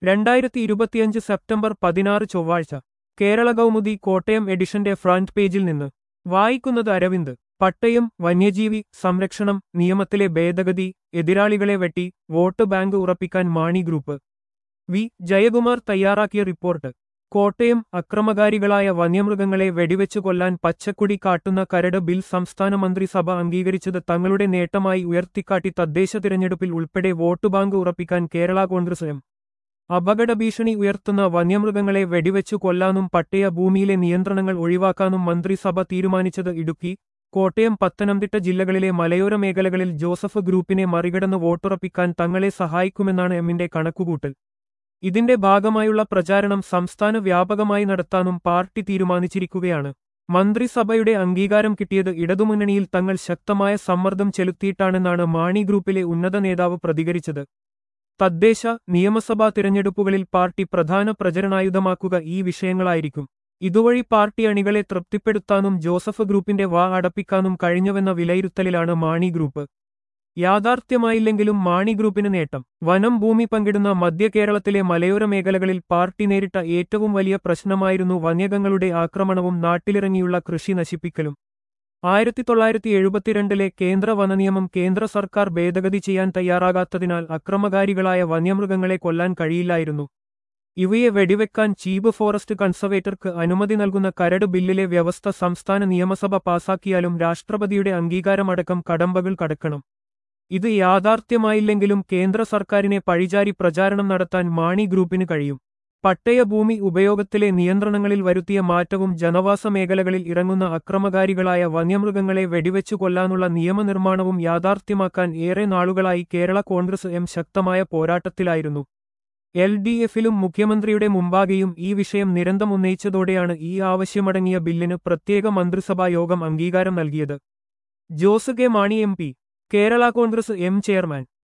രണ്ടായിരത്തി ഇരുപത്തിയഞ്ച് സെപ്റ്റംബർ പതിനാറ് ചൊവ്വാഴ്ച കേരള കൗമുദി കോട്ടയം എഡിഷന്റെ ഫ്രണ്ട് പേജിൽ നിന്ന് വായിക്കുന്നത് അരവിന്ദ് പട്ടയം വന്യജീവി സംരക്ഷണം നിയമത്തിലെ ഭേദഗതി എതിരാളികളെ വെട്ടി വോട്ട് ബാങ്ക് ഉറപ്പിക്കാൻ മാണി ഗ്രൂപ്പ് വി ജയകുമാർ തയ്യാറാക്കിയ റിപ്പോർട്ട് കോട്ടയം അക്രമകാരികളായ വന്യമൃഗങ്ങളെ വെടിവെച്ചു കൊല്ലാൻ പച്ചക്കുടി കാട്ടുന്ന കരട് ബിൽ സംസ്ഥാന മന്ത്രിസഭ അംഗീകരിച്ചത് തങ്ങളുടെ നേട്ടമായി ഉയർത്തിക്കാട്ടി തദ്ദേശ തിരഞ്ഞെടുപ്പിൽ ഉൾപ്പെടെ വോട്ട് ബാങ്ക് ഉറപ്പിക്കാൻ കേരള കോൺഗ്രസ് എം അപകട ഭീഷണി ഉയർത്തുന്ന വന്യമൃഗങ്ങളെ വെടിവെച്ചു കൊല്ലാനും പട്ടയ ഭൂമിയിലെ നിയന്ത്രണങ്ങൾ ഒഴിവാക്കാനും മന്ത്രിസഭ തീരുമാനിച്ചത് ഇടുക്കി കോട്ടയം പത്തനംതിട്ട ജില്ലകളിലെ മലയോര മേഖലകളിൽ ജോസഫ് ഗ്രൂപ്പിനെ മറികടന്ന് വോട്ടുറപ്പിക്കാൻ തങ്ങളെ സഹായിക്കുമെന്നാണ് എമ്മിന്റെ കണക്കുകൂട്ടൽ ഇതിന്റെ ഭാഗമായുള്ള പ്രചാരണം സംസ്ഥാന വ്യാപകമായി നടത്താനും പാർട്ടി തീരുമാനിച്ചിരിക്കുകയാണ് മന്ത്രിസഭയുടെ അംഗീകാരം കിട്ടിയത് ഇടതുമുന്നണിയിൽ തങ്ങൾ ശക്തമായ സമ്മർദ്ദം ചെലുത്തിയിട്ടാണെന്നാണ് മാണി ഗ്രൂപ്പിലെ ഉന്നത നേതാവ് പ്രതികരിച്ചത് തദ്ദേശ നിയമസഭാ തിരഞ്ഞെടുപ്പുകളിൽ പാർട്ടി പ്രധാന പ്രചരണായുധമാക്കുക ഈ വിഷയങ്ങളായിരിക്കും ഇതുവഴി പാർട്ടി അണികളെ തൃപ്തിപ്പെടുത്താനും ജോസഫ് ഗ്രൂപ്പിന്റെ വാ അടപ്പിക്കാനും കഴിഞ്ഞുവെന്ന വിലയിരുത്തലിലാണ് മാണി ഗ്രൂപ്പ് യാഥാർത്ഥ്യമായില്ലെങ്കിലും മാണി ഗ്രൂപ്പിന് നേട്ടം വനം ഭൂമി പങ്കിടുന്ന മധ്യ കേരളത്തിലെ മലയോര മേഖലകളിൽ പാർട്ടി നേരിട്ട ഏറ്റവും വലിയ പ്രശ്നമായിരുന്നു വന്യകങ്ങളുടെ ആക്രമണവും നാട്ടിലിറങ്ങിയുള്ള കൃഷി നശിപ്പിക്കലും ആയിരത്തി തൊള്ളായിരത്തി എഴുപത്തിരണ്ടിലെ കേന്ദ്ര വനനിയമം കേന്ദ്ര സർക്കാർ ഭേദഗതി ചെയ്യാൻ തയ്യാറാകാത്തതിനാൽ അക്രമകാരികളായ വന്യമൃഗങ്ങളെ കൊല്ലാൻ കഴിയില്ലായിരുന്നു ഇവയെ വെടിവെക്കാൻ ചീഫ് ഫോറസ്റ്റ് കൺസർവേറ്റർക്ക് അനുമതി നൽകുന്ന കരട് ബില്ലിലെ വ്യവസ്ഥ സംസ്ഥാന നിയമസഭ പാസാക്കിയാലും രാഷ്ട്രപതിയുടെ അംഗീകാരമടക്കം കടമ്പകൾ കടക്കണം ഇത് യാഥാർത്ഥ്യമായില്ലെങ്കിലും കേന്ദ്ര സർക്കാരിനെ പഴിചാരി പ്രചാരണം നടത്താൻ മാണി ഗ്രൂപ്പിന് കഴിയും പട്ടയ ഭൂമി ഉപയോഗത്തിലെ നിയന്ത്രണങ്ങളിൽ വരുത്തിയ മാറ്റവും ജനവാസ മേഖലകളിൽ ഇറങ്ങുന്ന അക്രമകാരികളായ വന്യമൃഗങ്ങളെ വെടിവെച്ചു കൊല്ലാനുള്ള നിയമനിർമ്മാണവും യാഥാർത്ഥ്യമാക്കാൻ ഏറെ നാളുകളായി കേരള കോൺഗ്രസ് എം ശക്തമായ പോരാട്ടത്തിലായിരുന്നു എൽ ഡി എഫിലും മുഖ്യമന്ത്രിയുടെ മുമ്പാകെയും ഈ വിഷയം നിരന്തരം ഉന്നയിച്ചതോടെയാണ് ഈ ആവശ്യമടങ്ങിയ ബില്ലിന് പ്രത്യേക മന്ത്രിസഭാ യോഗം അംഗീകാരം നൽകിയത് Jose K Mani M P Kerala Congress M chairman